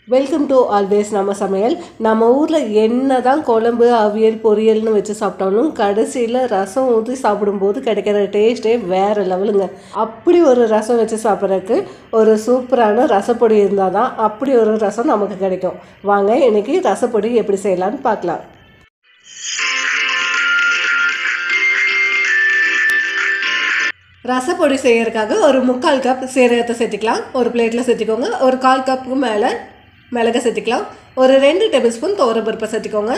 welcome to always நம்ம சமையல் நம்ம ஊரில் என்ன தான் குழம்பு அவியல் பொரியல்னு வச்சு சாப்பிட்டாலும் கடைசியில் ரசம் ஊற்றி சாப்பிடும்போது கிடைக்கிற டேஸ்ட்டே வேறு லெவலுங்க அப்படி ஒரு ரசம் வச்சு சாப்பிட்றதுக்கு ஒரு சூப்பரான ரசப்பொடி இருந்தால் தான் அப்படி ஒரு ரசம் நமக்கு கிடைக்கும் வாங்க இன்னைக்கு ரசப்பொடி எப்படி செய்யலாம்னு பார்க்கலாம் ரசப்பொடி செய்யறதுக்காக ஒரு முக்கால் கப் சீரகத்தை சேர்த்திக்கலாம் ஒரு பிளேட்டில் சேர்த்திக்கோங்க ஒரு கால் கப்புக்கு மேலே மிளகை சேர்த்திக்கலாம் ஒரு ரெண்டு டேபிள் ஸ்பூன் பருப்பை சேர்த்திக்கோங்க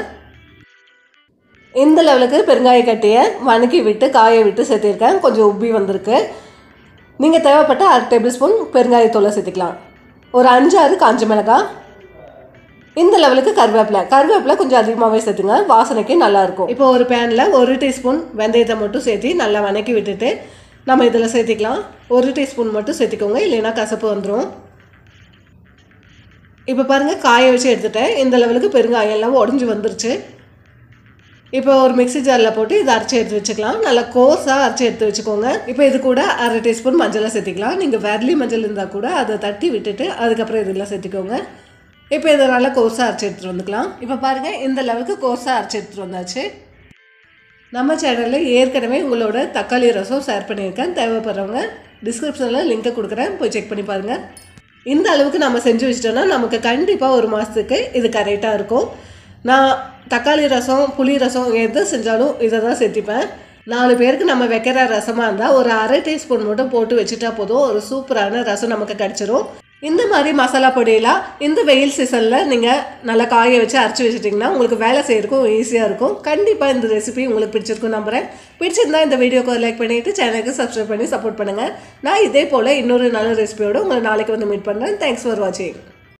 இந்த லெவலுக்கு பெருங்காய கட்டியை வணக்கி விட்டு காய விட்டு சேர்த்திருக்கேன் கொஞ்சம் உப்பி வந்திருக்கு நீங்கள் தேவைப்பட்ட அரை டேபிள் ஸ்பூன் பெருங்காயத்தூளை சேர்த்திக்கலாம் ஒரு அஞ்சு ஆறு காஞ்ச மிளகாய் இந்த லெவலுக்கு கருவேப்பிலை கருவேப்பிலை கொஞ்சம் அதிகமாகவே சேர்த்துங்க வாசனைக்கு நல்லாயிருக்கும் இப்போ ஒரு பேனில் ஒரு டீஸ்பூன் வெந்தயத்தை மட்டும் சேர்த்து நல்லா வணக்கி விட்டுட்டு நம்ம இதில் சேர்த்திக்கலாம் ஒரு டீஸ்பூன் மட்டும் சேர்த்திக்கோங்க இல்லைன்னா கசப்பு வந்துடும் இப்போ பாருங்கள் காய வச்சு எடுத்துட்டேன் இந்த லெவலுக்கு பெருங்காயம் எல்லாம் உடஞ்சி வந்துருச்சு இப்போ ஒரு மிக்ஸி ஜாரில் போட்டு இதை அரைச்சி எடுத்து வச்சுக்கலாம் நல்லா கோஸாக அரைச்சி எடுத்து வச்சுக்கோங்க இப்போ இது கூட அரை டீஸ்பூன் மஞ்சளை சேர்த்திக்கலாம் நீங்கள் வெர்லி மஞ்சள் இருந்தால் கூட அதை தட்டி விட்டுட்டு அதுக்கப்புறம் இதெல்லாம் சேர்த்திக்கோங்க இப்போ இதை நல்லா கோஸாக அரைச்சி எடுத்துகிட்டு வந்துக்கலாம் இப்போ பாருங்கள் இந்த லெவலுக்கு கோஸாக அரைச்சி எடுத்துகிட்டு வந்தாச்சு நம்ம சேனலில் ஏற்கனவே உங்களோட தக்காளி ரசம் ஷேர் பண்ணியிருக்கேன் தேவைப்படுறவங்க டிஸ்கிரிப்ஷனில் லிங்கை கொடுக்குறேன் போய் செக் பண்ணி பாருங்கள் இந்த அளவுக்கு நம்ம செஞ்சு வச்சிட்டோன்னா நமக்கு கண்டிப்பாக ஒரு மாதத்துக்கு இது கரெக்டாக இருக்கும் நான் தக்காளி ரசம் புளி ரசம் எது செஞ்சாலும் இதை தான் சேர்த்திப்பேன் நாலு பேருக்கு நம்ம வைக்கிற ரசமாக இருந்தால் ஒரு அரை டீஸ்பூன் மட்டும் போட்டு வச்சுட்டா போதும் ஒரு சூப்பரான ரசம் நமக்கு கிடச்சிரும் இந்த மாதிரி மசாலா பொடியெல்லாம் இந்த வெயில் சீசனில் நீங்கள் நல்லா காய வச்சு அரைச்சி வச்சுட்டிங்கன்னா உங்களுக்கு வேலை செய்யறதுக்கும் ஈஸியாக இருக்கும் கண்டிப்பாக இந்த ரெசிபி உங்களுக்கு பிடிச்சிருக்கும் நம்புகிறேன் பிடிச்சிருந்தா இந்த வீடியோக்கு லைக் பண்ணிவிட்டு சேனலுக்கு சப்ஸ்கிரைப் பண்ணி சப்போர்ட் பண்ணுங்கள் நான் இதே போல் இன்னொரு நல்ல ரெசிபியோடு உங்களை நாளைக்கு வந்து மீட் பண்ணுறேன் தேங்க்ஸ் ஃபார் வாட்சிங்